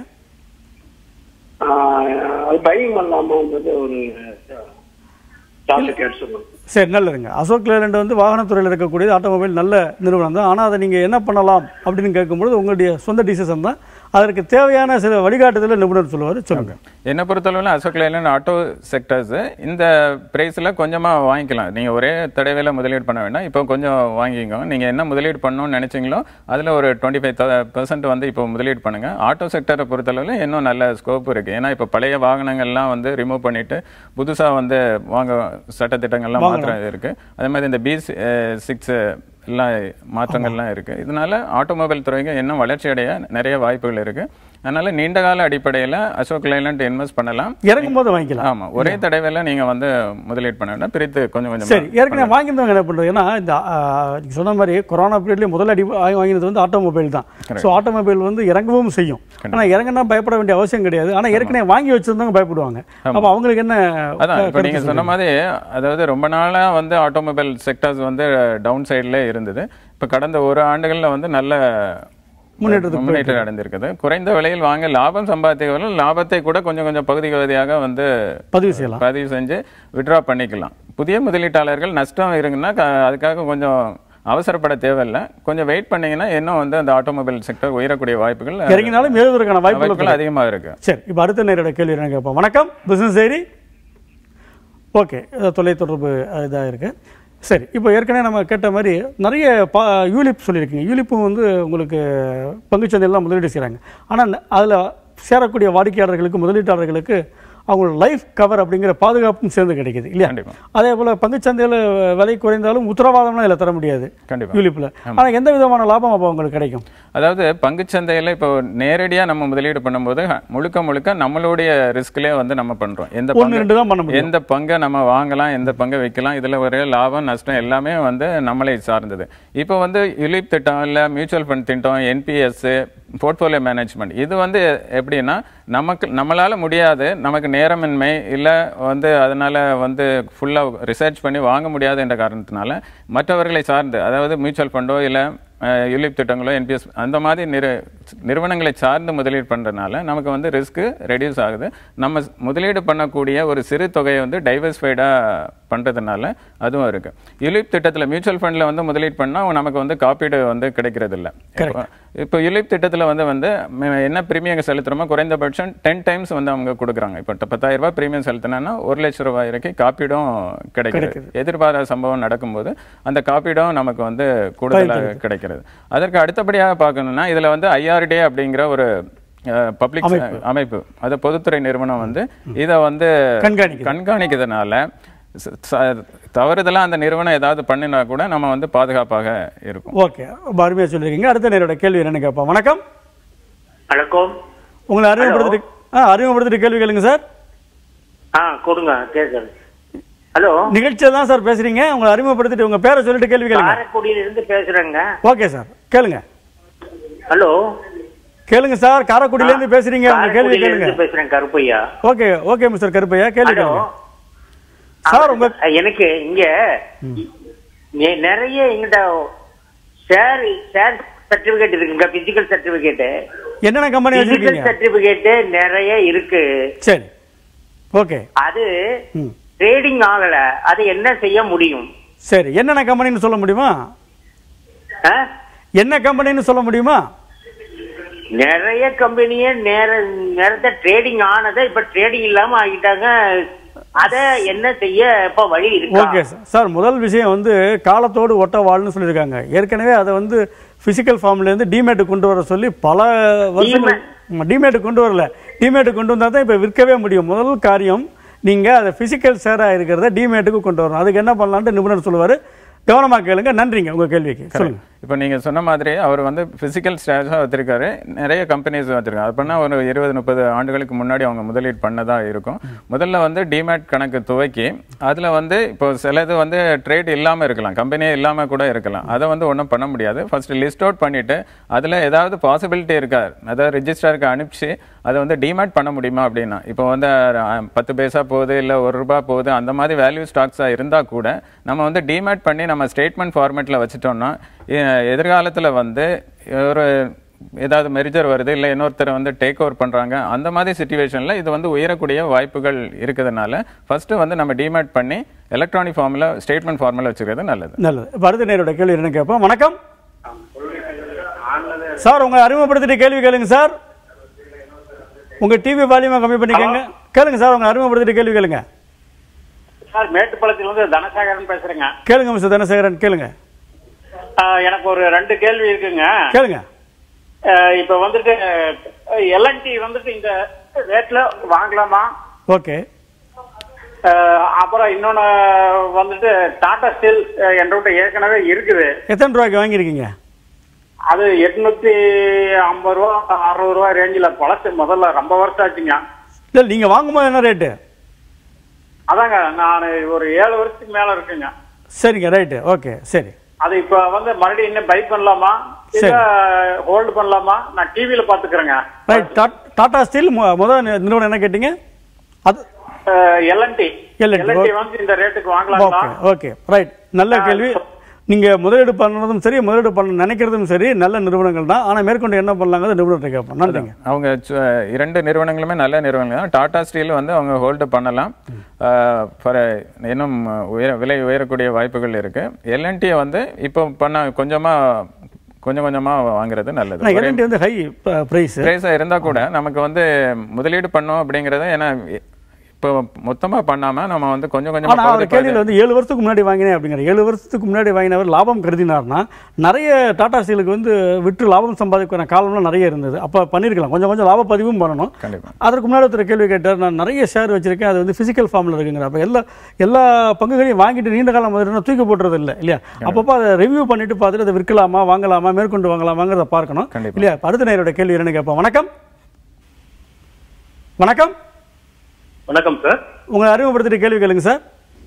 [SPEAKER 6] ஆஹ், அது பையிங் பண்ணலாமான்றது ஒரு டாபிக் எடுத்துக்கணும்
[SPEAKER 1] சரி நல்லதுங்க அசோக் லேலண்ட் வந்து வாகனத்துறையில் இருக்கக்கூடியது ஆட்டோமொபைல் நல்ல நிறுவனம் தான் ஆனால் அதை நீங்கள் என்ன பண்ணலாம் அப்படின்னு கேட்கும்பொழுது உங்களுடைய சொந்த டிசிஷன் தான் அதற்கு தேவையான சில வழிகாட்டுதலை நிபுணர் சொல்லுவார் சொல்லுங்க
[SPEAKER 2] என்னை பொறுத்தளவில் அசோக் லைலண்ட் ஆட்டோ செக்டர்ஸ் இந்த பிரைஸில் கொஞ்சமாக வாங்கிக்கலாம் நீங்கள் ஒரே தடவையில் முதலீடு பண்ண வேண்டாம் இப்போ கொஞ்சம் வாங்கிக்கோங்க நீங்கள் என்ன முதலீடு பண்ணணும்னு நினைச்சீங்களோ அதில் ஒரு டுவெண்ட்டி ஃபைவ் பர்சன்ட் வந்து இப்போ முதலீடு பண்ணுங்க ஆட்டோ செக்டரை பொறுத்தளவில் இன்னும் நல்ல ஸ்கோப் இருக்குது ஏன்னா இப்போ பழைய வாகனங்கள்லாம் வந்து ரிமூவ் பண்ணிட்டு புதுசாக வந்து வாங்க சட்டத்திட்டங்கள்லாம் மாற்றம் இருக்குது அதே மாதிரி இந்த பி சிக்ஸ் எல்லாம் மாற்றங்கள்லாம் இருக்குது இதனால ஆட்டோமொபைல் துறைக்கு இன்னும் வளர்ச்சி அடைய நிறைய வாய்ப்புகள் இருக்குது அதனால நீண்ட கால அடிப்படையில் அசோக் லைலண்ட் இன்வெஸ்ட் பண்ணலாம்
[SPEAKER 1] இறங்கும் போது வாங்கிக்கலாம்
[SPEAKER 2] ஆமா ஒரே தடவையில் நீங்க வந்து முதலீடு பண்ண வேண்டாம் பிரித்து கொஞ்சம் கொஞ்சம்
[SPEAKER 1] சரி ஏற்கனவே வாங்கியிருந்தவங்க என்ன பண்ணுறது ஏன்னா இந்த ஆ, நீங்க சொன்ன மாதிரி கொரோனா பீரியட்லேயே முதல் அடி வாங்கி- வாங்கினது வந்து ஆட்டோமொபைல் தான் ஸோ ஆட்டோமொபைல் வந்து இறங்கவும் செய்யும் ஆனால் இறங்கினா பயப்பட வேண்டிய அவசியம் கிடையாது ஆனால் ஏற்கனவே வாங்கி வச்சிருந்தவங்க பயப்படுவாங்க அப்போ அவங்களுக்கு என்ன
[SPEAKER 2] அதான் இப்போ நீங்க சொன்ன மாதிரி அதாவது ரொம்ப நாளா வந்து ஆட்டோமொபைல் செக்டர்ஸ் வந்து டவுன் சைடில் இருந்தது இப்போ கடந்த ஒரு ஆண்டுகள்ல வந்து நல்ல
[SPEAKER 1] முன்னேற்றத்துக்கு
[SPEAKER 2] முன்னேற்றம் அடைந்திருக்குது குறைந்த விலையில் வாங்க லாபம் சம்பாதித்தவர்கள் லாபத்தை கூட கொஞ்சம் கொஞ்சம் பகுதி பகுதியாக வந்து
[SPEAKER 1] பதிவு செய்யலாம்
[SPEAKER 2] பதிவு செஞ்சு விட்ரா பண்ணிக்கலாம் புதிய முதலீட்டாளர்கள் நஷ்டம் இருக்குன்னா க- அதுக்காக கொஞ்சம் அவசரப்பட தேவையில்லை கொஞ்சம் வெயிட் பண்ணீங்கன்னா இன்னும் வந்து அந்த ஆட்டோமொபைல் செக்டர் உயரக்கூடிய வாய்ப்புகள்
[SPEAKER 1] இறங்கினாலும் எழுதுவதற்கான வாய்ப்புகள்
[SPEAKER 2] வாய்ப்புகள் அதிகமாக இருக்கு
[SPEAKER 1] சரி இப்போ அடுத்த நேரோட கேள்வி என்ன கேட்போம் வணக்கம் பிஸ்னஸ் டைரி ஓகே தொலைத்தொடர்பு இதாக இருக்கு சரி இப்போ ஏற்கனவே நம்ம கேட்ட மாதிரி நிறைய பா யூலிப் சொல்லியிருக்கீங்க யூலிப்பும் வந்து உங்களுக்கு பங்குச்சந்தையெல்லாம் முதலீடு செய்கிறாங்க ஆனால் அதில் சேரக்கூடிய வாடிக்கையாளர்களுக்கு முதலீட்டாளர்களுக்கு அவங்களோட லைஃப் கவர் அப்படிங்கிற பாதுகாப்பும் சேர்ந்து கிடைக்குது இல்லையா
[SPEAKER 2] கண்டிப்பா.
[SPEAKER 1] அதே போல் பங்குச்சந்தையில் விலை குறைந்தாலும் உத்தரவாதம்லாம் இதில் தர முடியாது
[SPEAKER 2] கண்டிப்பா
[SPEAKER 1] யூலிப்பில் ஆனால் எந்த விதமான லாபம் அப்போ உங்களுக்கு கிடைக்கும்
[SPEAKER 2] அதாவது பங்குச்சந்தையில் இப்போ நேரடியாக நம்ம முதலீடு பண்ணும்போது ஹ, முழுக்க முழுக்க நம்மளுடைய ரிஸ்க்லேயே வந்து நம்ம பண்றோம் எந்த
[SPEAKER 1] ஒன்று
[SPEAKER 2] பங்கு
[SPEAKER 1] ரெண்டு தான் பண்ண முடியும்
[SPEAKER 2] எந்த பங்கை நம்ம வாங்கலாம் எந்த பங்கை விற்கலாம் இதுல ஒரு லாபம் நஷ்டம் எல்லாமே வந்து நம்மளை சார்ந்தது இப்போ வந்து யுலிப் திட்டம் இல்ல மியூச்சுவல் ஃபண்ட் திட்டம் என்பிஎஸ் போர்ட்ஃபோலியோ மேனேஜ்மெண்ட் இது வந்து எப்படின்னா நமக்கு நம்மளால முடியாது நமக்கு நேரமின்மை இல்ல வந்து அதனால வந்து ஃபுல்லா ரிசர்ச் பண்ணி வாங்க முடியாது என்ற காரணத்தினால மற்றவர்களை சார்ந்து அதாவது மியூச்சுவல் ஃபண்டோ இல்ல யுலிப் திட்டங்களோ என்பிஎஸ் அந்த மாதிரி நிறு நிறுவனங்களை சார்ந்து முதலீடு பண்றதுனால நமக்கு வந்து ரிஸ்க் ரெடியூஸ் ஆகுது நம்ம ஸ்- முதலீடு பண்ணக்கூடிய ஒரு சிறு தொகையை வந்து டைவர்ஸ்ஃபைடாக பண்றதுனால அதுவும் இருக்கு யுலிப் திட்டத்துல மியூச்சுவல் ஃபண்ட்ல வந்து முதலீடு பண்ணா நமக்கு வந்து காப்பீடு வந்து கிடைக்கிறது இல்ல இப்போ- இப்போ யுலிப் திட்டத்துல வந்து வந்து ம- என்ன பிரீமியம் செலுத்துறோமோ குறைந்தபட்சம் டென் டைம்ஸ் வந்து அவங்க கொடுக்குறாங்க இப்போ பத்தாயிரம் ரூபாய் பிரீமியம் செலுத்தினா ஒரு லட்சம் ரூபாய் வரைக்கும் காப்பீடும் கிடைக்கிறது எதிர்பாராத சம்பவம் நடக்கும்போது அந்த காப்பீடும் நமக்கு வந்து கூடுதலாக கிடைக்கிறது அதற்கு அடுத்தபடியாக பார்க்கணும்னா இதுல வந்து ஐஆர்டே அப்படிங்கிற ஒரு பப்ளிக் அமைப்பு அது பொதுத்துறை நிறுவனம் வந்து இதை வந்து
[SPEAKER 1] கண்காணிக்குது.
[SPEAKER 2] கண்காணிக்கிறதுனால ச- ச- தவறுதலா அந்த நிறுவனம் ஏதாவது பண்ணினா கூட நம்ம வந்து பாதுகாப்பாக இருக்கும்
[SPEAKER 1] ஓகே ரொம்ப அருமையாக சொல்லியிருக்கீங்க அடுத்த நேரோட கேள்வி என்னன்னு கேட்போம் வணக்கம்
[SPEAKER 3] வணக்கம்
[SPEAKER 1] உங்களை அறிமுகப்படுத்திட்டு ஆ அறிமுகப்படுத்திட்டு கேள்வி கேளுங்க சார்
[SPEAKER 3] ஆ கொடுங்க கேட்குறேன் ஹலோ
[SPEAKER 1] நிகழ்ச்சியில் தான் சார் பேசுறீங்க உங்களை அறிமுகப்படுத்திட்டு உங்க பேரை சொல்லிட்டு கேள்வி கேளுங்க
[SPEAKER 3] காரைக்குடியில இருந்து பேசுறேங்க
[SPEAKER 1] ஓகே சார் கேளுங்க
[SPEAKER 3] ஹலோ
[SPEAKER 1] கேளுங்க சார் காரைக்குடியிலேருந்து பேசுறீங்க உங்க கேள்வி
[SPEAKER 3] காரைக்குடியில
[SPEAKER 1] கேளுங்க
[SPEAKER 3] இருந்து பேசுறேன் Karuppaiah
[SPEAKER 1] okay okay mister Karuppaiah கேள்வி
[SPEAKER 3] ஹலோ
[SPEAKER 1] கேளுங்க சார் உங்க
[SPEAKER 3] எனக்கு இங்க நெ- நிறைய எங்கிட்ட ஷேர் ஷேர் சர்டிபிகேட் இருக்குங்க பிசிக்கல் சர்டிபிகேட்
[SPEAKER 1] என்னென்ன கம்பெனி
[SPEAKER 3] பிசிக்கல்
[SPEAKER 1] வச்சிருக்கீங்க
[SPEAKER 3] சர்டிபிகேட் நிறைய இருக்கு
[SPEAKER 1] சரி ஓகே
[SPEAKER 3] அது
[SPEAKER 1] ம்
[SPEAKER 3] ட்ரேடிங் ஆகல அது என்ன செய்ய முடியும்
[SPEAKER 1] சரி என்னென்ன கம்பெனின்னு சொல்ல முடியுமா
[SPEAKER 3] ஆ?
[SPEAKER 1] என்ன கம்பெனின்னு சொல்ல முடியுமா
[SPEAKER 3] நிறைய கம்பெனியே நேர நேரத்தை ட்ரேடிங் ஆனதை இப்ப ட்ரேடிங் இல்லாம ஆகிட்டாங்க அத என்ன செய்ய இப்ப வழி இருக்கு
[SPEAKER 1] ஓகே சார் சார் முதல் விஷயம் வந்து காலத்தோடு ஒட்ட வாழ்னு சொல்லியிருக்காங்க ஏற்கனவே அதை வந்து பிசிக்கல் ஃபார்ம்லேருந்து டிமேட்டு கொண்டு வர சொல்லி பல வருஷங்கள் டிமேட்டு கொண்டு வரல டிமேட்டு கொண்டு வந்தால் தான் இப்போ விற்கவே முடியும் முதல் காரியம் நீங்கள் அதை ஃபிசிக்கல் ஷேராக இருக்கிறத டிமேட்டுக்கு கொண்டு வரணும் அதுக்கு என்ன பண்ணலான்ட்டு நிபுணர் சொல்லுவார் கவனமாக கேளுங்க நன்றிங்க உங்கள் கேள்விக்கு சொல்லுங்க
[SPEAKER 2] இப்போ நீங்க சொன்ன மாதிரி அவர் வந்து பிசிக்கல் ஸ்டேஜாக வச்சிருக்காரு நிறைய கம்பெனிஸ் வச்சிருக்காரு அது பண்ணா ஒரு இருபது முப்பது ஆண்டுகளுக்கு முன்னாடி அவங்க முதலீடு பண்ணதா இருக்கும் முதல்ல வந்து டிமேட் கணக்கு துவக்கி அதுல வந்து இப்போ சிலது வந்து ட்ரேட் இல்லாம இருக்கலாம் கம்பெனியே இல்லாம கூட இருக்கலாம் அதை வந்து ஒன்றும் பண்ண முடியாது ஃபர்ஸ்ட் லிஸ்ட் அவுட் பண்ணிட்டு அதுல ஏதாவது பாசிபிலிட்டி இருக்கா அதாவது ரிஜிஸ்டருக்கு அனுப்பிச்சு அதை வந்து டிமேட் பண்ண முடியுமா அப்படின்னா இப்போ வந்து அஹ், பத்து பைசா போகுது இல்லை ஒரு ரூபாய் போகுது அந்த மாதிரி வேல்யூ ஸ்டாக்ஸாக இருந்தால் கூட நம்ம வந்து டிமேட் பண்ணி நம்ம ஸ்டேட்மெண்ட் ஃபார்மேட்டில் வச்சுட்டோம்னா எ- எதிர்காலத்துல வந்து ஒரு ஏதாவது மெரிஜர் வருது இல்லை இன்னொருத்தர் வந்து டேக் ஓவர் பண்றாங்க அந்த மாதிரி சுச்சுவேஷன்ல இது வந்து உயரக்கூடிய வாய்ப்புகள் இருக்கிறதுனால ஃபர்ஸ்ட் வந்து நம்ம டிமேட் பண்ணி எலக்ட்ரானிக் ஃபார்மில் ஸ்டேட்மெண்ட் ஃபார்மில் வச்சுக்கிறது நல்லது
[SPEAKER 1] நல்லது இப்போ அடுத்த நேரோட கேள்வி என்ன கேட்போம் வணக்கம் சார் உங்களை அறிமுகப்படுத்திட்டு கேள்வி கேளுங்க சார் உங்க டிவி வால்யூமை கம்மி பண்ணிக்கோங்க கேளுங்க சார் உங்க அறிமுகப்படுத்திட்டு கேள்வி கேளுங்க
[SPEAKER 3] சார் மேட்டுப்பாளையத்துல இருந்து தனசாகரன் பேசுறேங்க
[SPEAKER 1] கேளுங்க மிஸ்டர் தனசேகரன் கேளுங்க
[SPEAKER 3] ஆஹ் எனக்கு ஒரு ரெண்டு கேள்வி இருக்குங்க
[SPEAKER 1] கேளுங்க
[SPEAKER 3] ஆஹ் இப்ப வந்துட்டு எல்என்டி வந்துட்டு இந்த ரேட்ல வாங்கலாமா
[SPEAKER 1] ஓகே
[SPEAKER 3] ஆஹ் அப்புறம் இன்னொன்னு வந்துட்டு டாடா ஸ்டீல் என்கிட்ட ஏற்கனவே இருக்குது
[SPEAKER 1] எத்தனை ரூபாய்க்கு வாங்கியிருக்கீங்க
[SPEAKER 3] அது எட்நூத்தி ஐம்பது ரூபா அறுபது ரூபா ரேஞ்சில் பழசு முதல்ல ரொம்ப வருஷம் ஆச்சுங்க
[SPEAKER 1] இல்லை நீங்கள் வாங்கும்போது என்ன ரேட்டு
[SPEAKER 3] அதாங்க நான் ஒரு ஏழு வருஷத்துக்கு மேல இருக்குங்க
[SPEAKER 1] சரிங்க ரைட்டு ஓகே சரி
[SPEAKER 3] அது இப்ப வந்து மறுபடியும் இன்னும் பை பண்ணலாமா இல்ல ஹோல்டு பண்ணலாமா நான் டிவியில பாத்துக்கிறேங்க
[SPEAKER 1] ரைட் டாடா ஸ்டீல் மு- முதல் நி- நிறுவனம் என்ன கேட்டீங்க அது
[SPEAKER 3] எல்என்டி
[SPEAKER 1] L&T,
[SPEAKER 3] எல்என்டி
[SPEAKER 1] okay.
[SPEAKER 3] வந்து இந்த ரேட்டுக்கு வாங்கலாங்களா
[SPEAKER 1] ஓகே ஓகே ரைட் நல்ல கேள்வி நீங்கள் முதலீடு பண்ணதும் சரி முதலீடு பண்ண நினைக்கிறதும் சரி நல்ல நிறுவனங்கள் தான் ஆனால் மேற்கொண்டு என்ன பண்ணலாங்கிறது நிறுவனத்தை கேட்போம் நன்றிங்க
[SPEAKER 2] அவங்க சு- இரண்டு நிறுவனங்களுமே நல்ல நிறுவனங்கள் தான் டாடா ஸ்டீல் வந்து அவங்க ஹோல்டு பண்ணலாம் ஃபார் இன்னும் உயர விலை உயரக்கூடிய வாய்ப்புகள் இருக்கு எல்என்டி வந்து இப்போ பண்ண கொஞ்சமா கொஞ்சம் கொஞ்சமா வாங்குறது நல்லது
[SPEAKER 1] ஆனால்
[SPEAKER 2] ஒரே
[SPEAKER 1] எல்என்டி வந்து ஹை ப்ரைஸ்
[SPEAKER 2] பிரைஸா இருந்தா கூட நமக்கு வந்து முதலீடு பண்ணோம் அப்படிங்கறது ஏன்னா இப்போ மொத்தமா பண்ணாம நம்ம வந்து கொஞ்சம் கொஞ்சமா
[SPEAKER 1] ஆனால் அவர்
[SPEAKER 2] பகுதி
[SPEAKER 1] கேள்வியில் வந்து ஏழு வருஷத்துக்கு முன்னாடி வாங்கினேன் அப்படிங்கிற ஏழு வருஷத்துக்கு முன்னாடி வாங்கினவர் லாபம் கருதினார்னா நிறைய டாடா ஸ்டீலுக்கு வந்து விற்று லாபம் சம்பாதிக்கிற காலம்லாம் நிறைய இருந்தது அப்போ பண்ணியிருக்கலாம் கொஞ்சம் கொஞ்சம் லாப பதிவும் பண்ணணும்
[SPEAKER 2] கண்டிப்பா
[SPEAKER 1] அதற்கு முன்னாடி ஒருத்தர் கேள்வி கேட்டார் நான் நிறைய ஷேர் வச்சிருக்கேன் அது வந்து ஃபிசிக்கல் ஃபார்மில் இருக்குங்கிற அப்போ எல்லா எல்லா பங்குகளையும் வாங்கிட்டு நீண்ட காலம் முதல்ல தூக்கி போட்டுறது இல்லை இல்லையா அப்பப்போ அதை ரிவ்யூ பண்ணிட்டு பார்த்துட்டு அதை விற்கலாமா வாங்கலாமா மேற்கொண்டு வாங்கலாமாங்கிறத பார்க்கணும்
[SPEAKER 2] கண்டிப்பா.
[SPEAKER 1] இல்லையா இப்ப அடுத்த நேரோட கேள்வி என்னன்னு கேட்போம் வணக்கம் வணக்கம்
[SPEAKER 7] வணக்கம் சார்
[SPEAKER 1] உங்களை அறிமுகப்படுத்திட்டு கேள்வி கேளுங்க சார்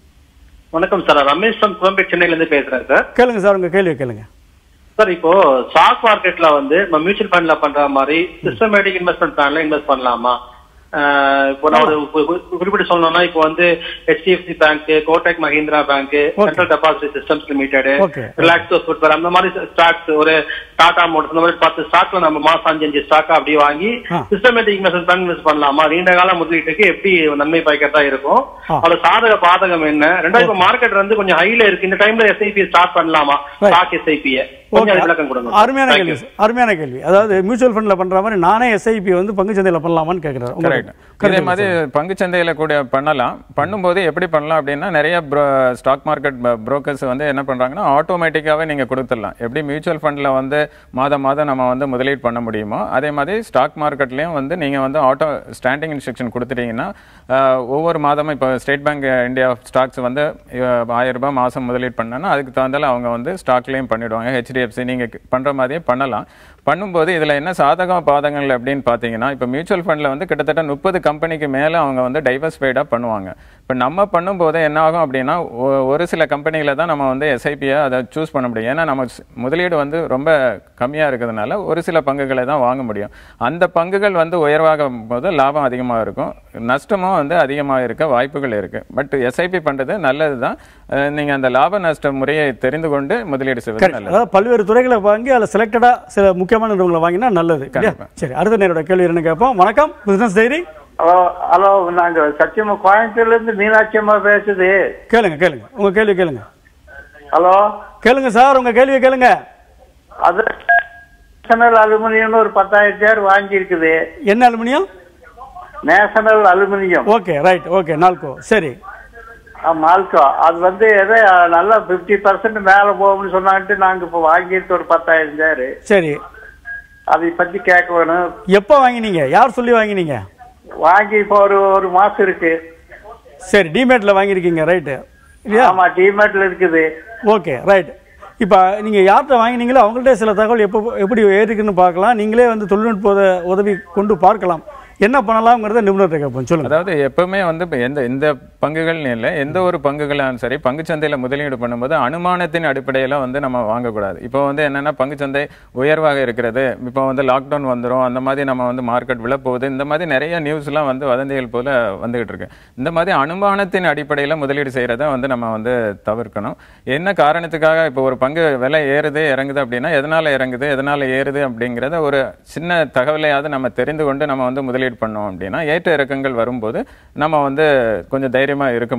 [SPEAKER 7] வணக்கம் சார் ரமேஷ் ஃப்ரம் குழம்பேட் சென்னையில இருந்து பேசுறேன் சார்
[SPEAKER 1] கேளுங்க சார் உங்க கேள்வி கேளுங்க
[SPEAKER 7] சார் இப்போ ஸ்டாக் மார்க்கெட்ல வந்து நம்ம மியூச்சுவல் ஃபண்ட்ல பண்ற மாதிரி சிஸ்டமேட்டிக் இன்வெஸ்ட்மெண்ட் பிளான்ல இன்வெஸ்ட் பண்ணலாமா ஆஹ் இப்போ நான் ஒரு கு- கு- குறிப்பிட்டு சொல்லணும்னா இப்போ வந்து HDFC bank Kotak Mahindra bank central depository systems limited
[SPEAKER 1] Okay.
[SPEAKER 7] Relaxo footwear அந்த மாதிரி ஸ்டாக்ஸ் ஒரு டாடா மோட்டர்ஸ் அந்த மாதிரி பத்து ஸ்டாக்ல நம்ம மாசம் அஞ்சு அஞ்சு ஸ்டாக் அப்படி வாங்கி
[SPEAKER 1] ஆ.
[SPEAKER 7] சிஸ்டமேட்டிக் இன்வெஸ்ட்மெண்ட் பிளான் இன்வெஸ்ட் பண்ணலாமா நீண்ட கால முதலீட்டுக்கு எப்படி நன்மை பயக்கத்தா இருக்கும்
[SPEAKER 1] ஆ.
[SPEAKER 7] அதோட சாதக பாதகம் என்ன ரெண்டாவது இப்போ மார்க்கெட் வந்து கொஞ்சம் ஹைல இருக்கு இந்த டைம்ல எஸ்ஐபி ஸ்டார்ட் பண்ணலாமா
[SPEAKER 1] Right.
[SPEAKER 7] ஸ்டாக் எஸ்ஐபியை
[SPEAKER 1] ஓகே
[SPEAKER 7] கொஞ்சம் விளக்கம் கொடுங்க
[SPEAKER 1] அருமையான
[SPEAKER 7] Thank
[SPEAKER 1] கேள்வி
[SPEAKER 7] you.
[SPEAKER 1] சார். அருமையான கேள்வி அதாவது மியூச்சுவல் ஃபண்ட்ல பண்ற மாதிரி நானே எஸ்ஐபி வந்து பங்கு சந்தையில பண்ணலாமான்னு கேட்கிறாரு
[SPEAKER 2] கரெக்ட்
[SPEAKER 1] உங்களுக்கு
[SPEAKER 2] இதே மாதிரி பங்குச்சந்தையில கூட பண்ணலாம் பண்ணும்போது எப்படி பண்ணலாம் அப்படின்னா நிறைய ஸ்டாக் மார்க்கெட் புரோக்கர்ஸ் வந்து என்ன பண்றாங்கன்னா ஆட்டோமேட்டிக்காவே நீங்க கொடுத்துடலாம் எப்படி மியூச்சுவல் ஃபண்ட்ல வந்து மாதம் மாதம் நம்ம வந்து முதலீடு பண்ண முடியுமோ அதே மாதிரி ஸ்டாக் மார்க்கெட்லயும் வந்து நீங்க வந்து ஆட்டோ ஸ்டாண்டிங் இன்ஸ்ட்ரக்ஷன் கொடுத்துட்டீங்கன்னா ஆஹ், ஒவ்வொரு மாதமும் இப்போ ஸ்டேட் பேங்க் இந்தியா ஸ்டாக்ஸ் வந்து அஹ், ஆயிரம் ரூபாய் மாசம் முதலீடு பண்ணனா அதுக்கு தகுந்தால அவங்க வந்து ஸ்டாக்லயும் பண்ணிடுவாங்க ஹெச்டிஎஃப்சி நீங்க பண்ற மாதிரியே பண்ணலாம் பண்ணும்போது இதுல என்ன சாதகம் பாதகங்கள் அப்படின்னு பாத்தீங்கன்னா இப்போ மியூச்சுவல் ஃபண்ட்ல வந்து கிட்டத்தட்ட முப்பது கம்பெனிக்கு மேல அவங்க வந்து டைவர்ஸ்ஃபைடா பண்ணுவாங்க இப்போ நம்ம பண்ணும்போது என்ன ஆகும் அப்படின்னா ஒ- ஒரு சில கம்பெனிகளை தான் நம்ம வந்து எஸ்ஐபியை அதை சூஸ் பண்ண முடியும் ஏன்னா நம்ம ஸ்- முதலீடு வந்து ரொம்ப கம்மியா இருக்கிறதுனால ஒரு சில பங்குகளை தான் வாங்க முடியும் அந்த பங்குகள் வந்து உயர்வாகும் போது லாபம் அதிகமாக இருக்கும் நஷ்டமும் வந்து அதிகமாக இருக்க வாய்ப்புகள் இருக்கு பட் எஸ்ஐபி பண்றது நல்லது தான் நீங்க அந்த லாப நஷ்ட முறையை தெரிந்து கொண்டு முதலீடு செய்வது
[SPEAKER 1] Correct.
[SPEAKER 2] நல்லது
[SPEAKER 1] அதாவது பல்வேறு துறைகளை வாங்கி அதில் செலக்டடா சில முக்கியமான நிறுவனங்களை வாங்கினா நல்லது இல்லையா?
[SPEAKER 2] கண்டிப்பா.
[SPEAKER 1] சரி அடுத்த நேரோட கேள்வி என்ன கேட்போம் வணக்கம் பிசினஸ் டைரி
[SPEAKER 8] ஹலோ ஹலோ நாங்க சத்தியமா கோயம்புத்தூர்ல இருந்து மீனாட்சி அம்மா பேசுது
[SPEAKER 1] கேளுங்க கேளுங்க உங்க கேள்வி கேளுங்க
[SPEAKER 8] ஹலோ
[SPEAKER 1] கேளுங்க சார் உங்க கேள்வியை கேளுங்க
[SPEAKER 8] அது நேஷனல் அலுமினியம்னு ஒரு பத்தாயிரம் சேர் வாங்கி இருக்குது
[SPEAKER 1] என்ன aluminium
[SPEAKER 8] national aluminium
[SPEAKER 1] okay right okay NALCO சரி
[SPEAKER 8] மால்கோ அது வந்து எதோ நல்லா பிப்டி பர்சன்ட் மேல போகும்னு சொன்னான்ட்டு நாங்க இப்ப வாங்கிட்டு ஒரு பத்தாயிரம் சேர்
[SPEAKER 1] சரி
[SPEAKER 8] அதை பத்தி கேட்க வேணும்
[SPEAKER 1] எப்போ வாங்கினீங்க யார் சொல்லி வாங்கினீங்க
[SPEAKER 8] வாங்கி இப்போ ஒரு ஒரு மாசம் இருக்கு
[SPEAKER 1] சரி டிமேட்ல வாங்கியிருக்கீங்க ரைட்டு இல்லையா
[SPEAKER 8] ஆமா டிமேட்ல இருக்குது
[SPEAKER 1] ஓகே ரைட் இப்போ நீங்கள் யார்கிட்ட வாங்கினீங்களோ அவங்கள்ட்ட சில தகவல் எப்போ எப்படி ஏறிக்குன்னு பார்க்கலாம் நீங்களே வந்து தொழில்நுட்ப உத- உதவி கொண்டு பார்க்கலாம் என்ன பண்ணலாம்ங்கிறத நிபுணர்கிட்ட கேட்போம் சொல்லுங்க
[SPEAKER 2] அதாவது எப்பவுமே வந்து இப்ப எந்த எந்த பங்குகள்னு இல்லை எந்த ஒரு பங்குகளாலும் சரி பங்குச்சந்தையில முதலீடு பண்ணும்போது அனுமானத்தின் அடிப்படையில வந்து நம்ம வாங்கக்கூடாது இப்போ வந்து என்னன்னா பங்குச்சந்தை உயர்வாக இருக்கிறது இப்போ வந்து லாக்டவுன் வந்துரும் அந்த மாதிரி நம்ம வந்து மார்க்கெட் விழப்போகுது இந்த மாதிரி நிறைய நியூஸ்லாம் வந்து வதந்திகள் போல வந்துகிட்டு இருக்கு இந்த மாதிரி அனுமானத்தின் அடிப்படையில முதலீடு செய்யறத வந்து நம்ம வந்து தவிர்க்கணும் என்ன காரணத்துக்காக இப்போ ஒரு பங்கு விலை ஏறுது இறங்குது அப்படின்னா எதனால இறங்குது எதனால ஏறுது அப்படிங்கிறத ஒரு சின்ன தகவலையாவது நம்ம தெரிந்து கொண்டு நம்ம வந்து முதலீடு பண்ணோம் அப்படின்னா ஏற்ற இறக்கங்கள் வரும்போது நம்ம வந்து கொஞ்சம் தைரியமா இருக்க முடியும்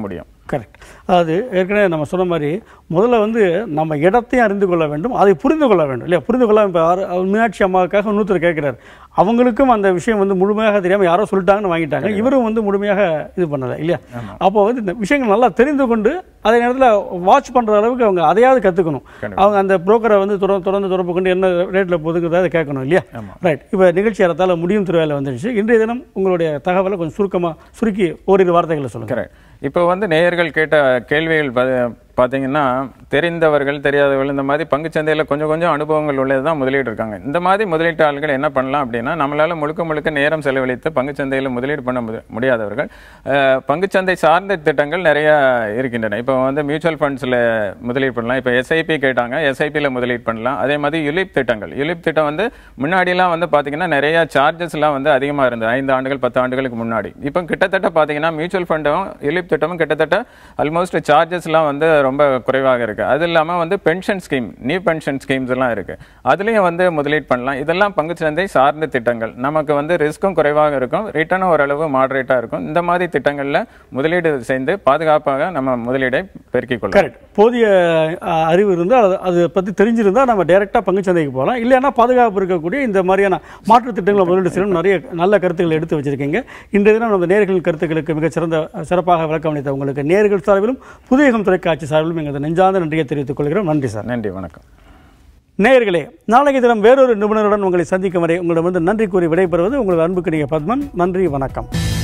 [SPEAKER 1] கரெக்ட் அதாவது ஏற்கனவே நம்ம சொன்ன மாதிரி முதல்ல வந்து நம்ம இடத்தையும் அறிந்து கொள்ள வேண்டும் அதை புரிந்து கொள்ள வேண்டும் இல்லையா புரிந்து கொள்ள இப்போ மீனாட்சி அம்மாவுக்காக இன்னொருத்தர் கேட்குறாரு அவங்களுக்கும் அந்த விஷயம் வந்து முழுமையாக தெரியாமல் யாரோ சொல்லிட்டாங்கன்னு வாங்கிட்டாங்க இவரும் வந்து முழுமையாக இது பண்ணலை இல்லையா அப்போ வந்து இந்த விஷயங்கள் நல்லா தெரிந்து கொண்டு அதே நேரத்தில் வாட்ச் பண்ணுற அளவுக்கு அவங்க அதையாவது கற்றுக்கணும் அவங்க அந்த புரோக்கரை வந்து தொடர்ந்து தொடர்ந்து தொடர்பு கொண்டு என்ன ரேட்டில் போகுதுங்கிறத கேட்கணும் இல்லையா ரைட் இப்போ நிகழ்ச்சி ஏறத்தால முடியும் திருவேலை வந்துடுச்சு இன்றைய தினம் உங்களுடைய தகவலை கொஞ்சம் சுருக்கமாக சுருக்கி ஓரிரு வார்த்தைகளை சொல்லுங்கள்
[SPEAKER 2] கரெக்ட் இப்போ வந்து நேயர்கள் கேட்ட கேள்விகள் பா- பார்த்தீங்கன்னா தெரிந்தவர்கள் தெரியாதவர்கள் இந்த மாதிரி பங்குச்சந்தையில் கொஞ்சம் கொஞ்சம் அனுபவங்கள் உள்ளது தான் முதலீடு இருக்காங்க இந்த மாதிரி முதலீட்டாளர்கள் என்ன பண்ணலாம் அப்படின்னா நம்மளால முழுக்க முழுக்க நேரம் செலவழித்து பங்குச்சந்தையில் முதலீடு பண்ண முடி- முடியாதவர்கள் அஹ், பங்குச்சந்தை சார்ந்த திட்டங்கள் நிறைய இருக்கின்றன இப்போ வந்து மியூச்சுவல் ஃபண்ட்ஸில் முதலீடு பண்ணலாம் இப்போ எஸ்ஐபி கேட்டாங்க எஸ்ஐபியில் முதலீடு பண்ணலாம் அதே மாதிரி யுலிப் திட்டங்கள் யுலிப் திட்டம் வந்து முன்னாடிலாம் வந்து பார்த்தீங்கன்னா நிறைய சார்ஜஸ்லாம் வந்து அதிகமாக இருந்தது ஐந்து ஆண்டுகள் பத்து ஆண்டுகளுக்கு முன்னாடி இப்போ கிட்டத்தட்ட பார்த்தீங்கன்னா மியூச்சுவல் ஃபண்டும் யுலிப் திட்டமும் கிட்டத்தட்ட ஆல்மோஸ்ட் சார்ஜஸ்லாம் வந்து ரொம்ப குறைவாக இருக்கு அது இல்லாமல் வந்து pension scheme new pension schemes எல்லாம் இருக்கு அதுலேயும் வந்து முதலீடு பண்ணலாம் இதெல்லாம் பங்குச்சந்தை சார்ந்த திட்டங்கள் நமக்கு வந்து ரிஸ்க்கும் குறைவாக இருக்கும் ரிட்டர்னும் ஓரளவு மாடரேட்டாக இருக்கும் இந்த மாதிரி திட்டங்களில் முதலீடு செய்து பாதுகாப்பாக நம்ம முதலீடை பெருக்கிக் கொள்ளலாம்
[SPEAKER 1] கரெக்ட் போதிய அஹ், அறிவு இருந்தால் அது அதை பற்றி தெரிஞ்சிருந்தால் நம்ம டைரெக்டாக பங்குச்சந்தைக்கு போகலாம் இல்லைன்னா பாதுகாப்பு இருக்கக்கூடிய இந்த மாதிரியான மாற்றுத் திட்டங்களை முதலீடு செய்யணும் நிறைய நல்ல கருத்துக்களை எடுத்து வச்சிருக்கீங்க இன்றைய தினம் நம்ம நேர்களின் கருத்துக்களுக்கு மிகச்சிறந்த அஹ், சிறப்பாக விளக்கம் அளித்த உங்களுக்கு நேர்கள் சார்பிலும் புதியகம் தொலைக்காட்சி சார்பிலும் எங்களது நெஞ்சார்ந்த நன்றியை தெரிவித்துக் கொள்கிறோம் நன்றி சார்
[SPEAKER 2] நன்றி வணக்கம்
[SPEAKER 1] நேயர்களே நாளைக்கு தினம் வேறொரு நிபுணருடன் உங்களை சந்திக்கும் வரை உங்களிடமிருந்து நன்றி கூறி விடைபெறுவது உங்களது அன்புக்கு நீங்கள் பத்மன் நன்றி வணக்கம்